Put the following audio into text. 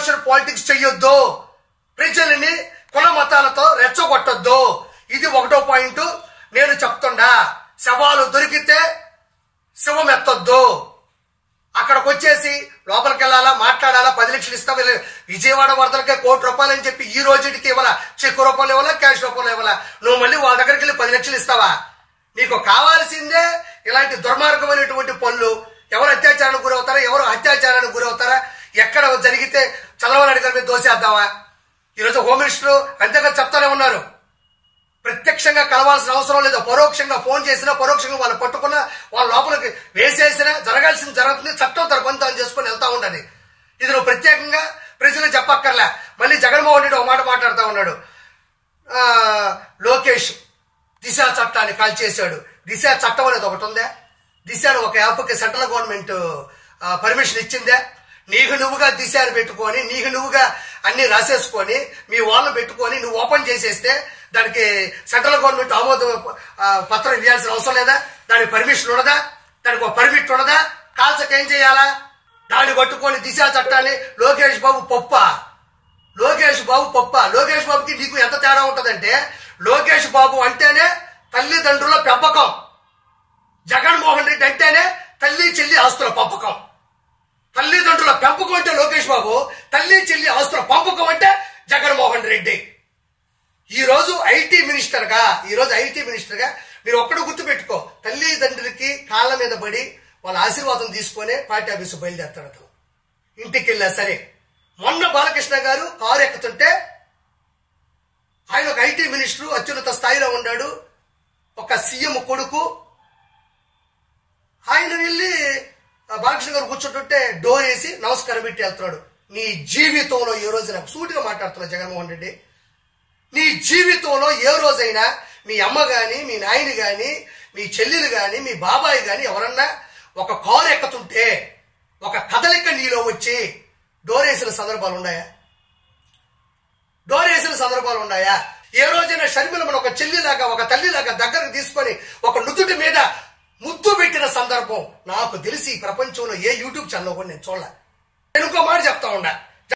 commercial politics చెయ్యొద్దు ప్రజలని కుల మతాలతో రెచ్చగొట్టొద్దు ఇది ఒకటో పాయింట్ నేను చెప్తుండా శవాలు దొరికితే శవం ఎత్తొద్దు అక్కడికి వచ్చేసి లోపలికి వెళ్ళాలా మాట్లాడాలా పది లక్షలు ఇస్తాం విజయవాడ వరదలకే కోటి రూపాయలు అని చెప్పి ఈ రోజుకి ఇవ్వాలా చెక్కు రూపాయలు ఇవ్వాలా క్యాష్ రూపాయలు ఇవ్వాలా నువ్వు మళ్ళీ వాళ్ళ దగ్గరికి వెళ్ళి పది లక్షలు ఇస్తావా నీకు కావాల్సిందే ఇలాంటి దుర్మార్గమైనటువంటి పనులు ఎవరు అత్యాచారానికి గురవుతారా ఎవరు అత్యాచారానికి గురవుతారా ఎక్కడ జరిగితే చంద్రబాబు నాయుడు గారి మీద దోసేద్దామా ఈరోజు హోమ్ మినిస్టర్ అంతేగా చెప్తానే ఉన్నారు ప్రత్యక్షంగా కలవాల్సిన అవసరం లేదు పరోక్షంగా ఫోన్ చేసినా పరోక్షంగా వాళ్ళు పట్టుకున్నా వాళ్ళ లోపలికి వేసేసినా జరగాల్సింది జరుగుతుంది చట్టం తన పని తాను చేసుకుని వెళ్తా ఉండాలి ఇది నువ్వు ప్రత్యేకంగా ప్రజలకు చెప్పక్కర్లే మళ్ళీ జగన్మోహన్ రెడ్డి ఒక మాట మాట్లాడుతూ ఉన్నాడు ఆ, లోకేష్ దిశ చట్టాన్ని కాల్ చేశాడు దిశ చట్టం అనేది ఒకటి ఉందా దిశ అని ఒక యాప్కి సెంట్రల్ గవర్నమెంట్ పర్మిషన్ ఇచ్చిందే నీకు నువ్వుగా దిశని పెట్టుకొని నీకు నువ్వుగా అన్ని రాసేసుకొని మీ వాళ్ళని పెట్టుకొని నువ్వు ఓపెన్ చేసేస్తే దానికి సెంట్రల్ గవర్నమెంట్ ఆమోద ఆ, పత్రం ఇవ్వాల్సిన అవసరం లేదా దానికి పర్మిషన్ ఉండదా దానికి ఒక పర్మిట్ ఉండదా కాల్చక ఏం చేయాలా దాన్ని పట్టుకొని దిశ చట్టాన్ని లోకేష్ బాబు పప్ప లోకేష్ బాబు పప్ప లోకేష్ బాబుకి నీకు ఎంత తేడా ఉంటదంటే లోకేష్ బాబు అంటేనే తల్లిదండ్రుల పెంపకం జగన్మోహన్ రెడ్డి అంటేనే తల్లి చెల్లి ఆస్తుల పంపకం తల్లిదండ్రుల పెంపకం అంటే లోకేష్ బాబు తల్లి చెల్లి ఆస్తుల పంపకం అంటే జగన్మోహన్ రెడ్డి ఈ రోజు ఐటీ మినిస్టర్ గా ఈ రోజు ఐటీ మినిస్టర్ గా మీరు ఒక్కడు గుర్తుపెట్టుకో తల్లిదండ్రులకి కాళ్ళ మీద పడి వాళ్ళ ఆశీర్వాదం తీసుకొని పార్టీ ఆఫీసు బయలుదేరుతాడు అతను ఇంటికి వెళ్ళా సరే మొన్న బాలకృష్ణ గారు కారు ఎక్కుతుంటే ఆయన ఒక ఐటీ మినిస్టర్ అత్యున్నత స్థాయిలో ఉన్నాడు ఒక సీఎం కొడుకు ఆయన వెళ్ళి ఆ బాలకృష్ణ గారు కూర్చుంటుంటే డోర్ వేసి నమస్కారం పెట్టి వెళ్తున్నాడు నీ జీవితంలో ఏ రోజు నాకు సూటిగా మాట్లాడుతున్నా జగన్మోహన్ రెడ్డి నీ జీవితంలో ఏ రోజైనా మీ అమ్మ గాని మీ నాయని గాని మీ చెల్లెలు గాని మీ బాబాయ్ గాని ఎవరన్నా ఒక కారు ఎక్కుతుంటే ఒక కదలిక నీలో వచ్చి డోర్ వేసిన సందర్భాలు ఉన్నాయా డోర్ వేసిన సందర్భాలు ఉన్నాయా ఏ రోజైనా షర్మిల మన ఒక చెల్లిలాగా ఒక తల్లిలాగా దగ్గరకు తీసుకొని ఒక నుదుటి మీద ముద్దు పెట్టిన సందర్భం నాకు తెలిసి ఈ ప్రపంచంలో ఏ యూట్యూబ్ ఛానల్ కూడా నేను చూడలే నేను ఇంకో మాట చెప్తా ఉన్నా